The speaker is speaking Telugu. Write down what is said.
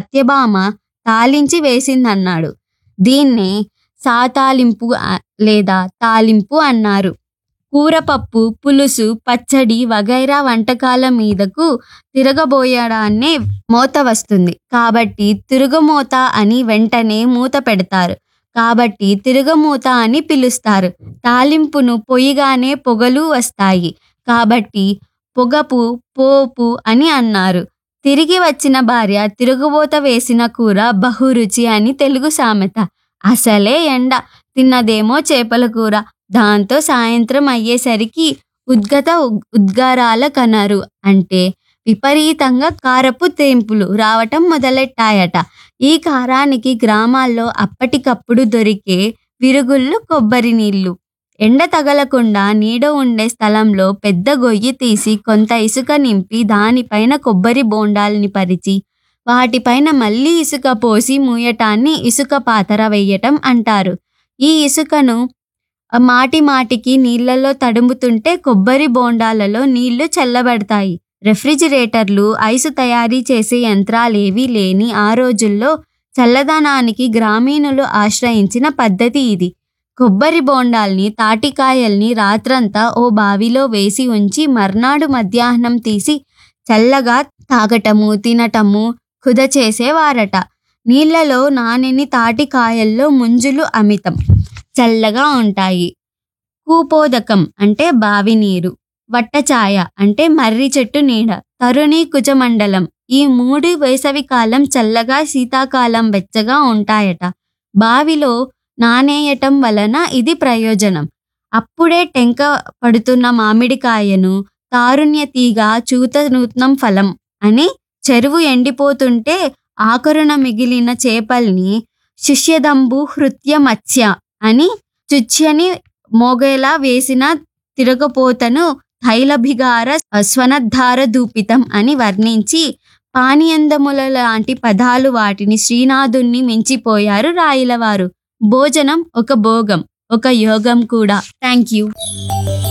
సత్యభామ తాలించి వేసిందన్నాడు దీన్నే సాతాలింపు ఆ- లేదా తాలింపు అన్నారు కూరపప్పు పులుసు పచ్చడి వగైరా వంటకాల మీదకు తిరగబోయడాన్నే మూత వస్తుంది కాబట్టి తిరుగుమూత అని వెంటనే మూత పెడతారు కాబట్టి తిరుగుమూత అని పిలుస్తారు తాలింపును పొయ్యిగానే పొగలు వస్తాయి కాబట్టి పొగపు పోపు అని అన్నారు తిరిగి వచ్చిన భార్య తిరుగుబోత వేసిన కూర బహురుచి అని తెలుగు సామెత అసలే ఎండ తిన్నదేమో చేపల కూర దాంతో సాయంత్రం అయ్యేసరికి ఉద్గత ఉగ్- ఉద్గారాల కనరు అంటే విపరీతంగా కారపు తెంపులు రావటం మొదలెట్టాయట ఈ కారానికి గ్రామాల్లో అప్పటికప్పుడు దొరికే విరుగుళ్ళు కొబ్బరి నీళ్లు ఎండ తగలకుండా నీడ ఉండే స్థలంలో పెద్ద గొయ్యి తీసి కొంత ఇసుక నింపి దానిపైన కొబ్బరి బోండాల్ని పరిచి వాటిపైన మళ్ళీ ఇసుక పోసి మూయటాన్ని ఇసుక పాతర వేయటం అంటారు ఈ ఇసుకను ఆ మాటి మాటికి నీళ్లలో తడుముతుంటే కొబ్బరి బోండాలలో నీళ్లు చల్లబడతాయి రెఫ్రిజిరేటర్లు ఐసు తయారీ చేసే యంత్రాలేవీ లేని ఆ రోజుల్లో చల్లదనానికి గ్రామీణులు ఆశ్రయించిన పద్ధతి ఇది కొబ్బరి బోండాల్ని తాటికాయల్ని రాత్రంతా ఓ బావిలో వేసి ఉంచి మర్నాడు మధ్యాహ్నం తీసి చల్లగా తాగటము తినటము కుద చేసేవారట నీళ్లలో నానెని తాటికాయల్లో ముంజులు అమితం చల్లగా ఉంటాయి కూపోదకం అంటే బావి నీరు వట్టఛాయ అంటే మర్రి చెట్టు నీడ తరుణి కుజమండలం ఈ మూడు వేసవికాలం చల్లగా శీతాకాలం వెచ్చగా ఉంటాయట బావిలో నానేయటం వలన ఇది ప్రయోజనం అప్పుడే టెంక పడుతున్న మామిడికాయను తారుణ్య తీగ చూత నూత్నం ఫలం అని చెరువు ఎండిపోతుంటే ఆకరుణ మిగిలిన చేపల్ని శిష్యదంబు హృత్య మత్స్య అని చుచ్యని మోగేలా వేసిన తిరగపోతను తైలభిగార స్వనద్ధార దూపితం అని వర్ణించి పానీయందముల లాంటి పదాలు వాటిని శ్రీనాథుణ్ణి మించిపోయారు రాయిలవారు భోజనం ఒక భోగం ఒక యోగం కూడా థ్యాంక్ యూ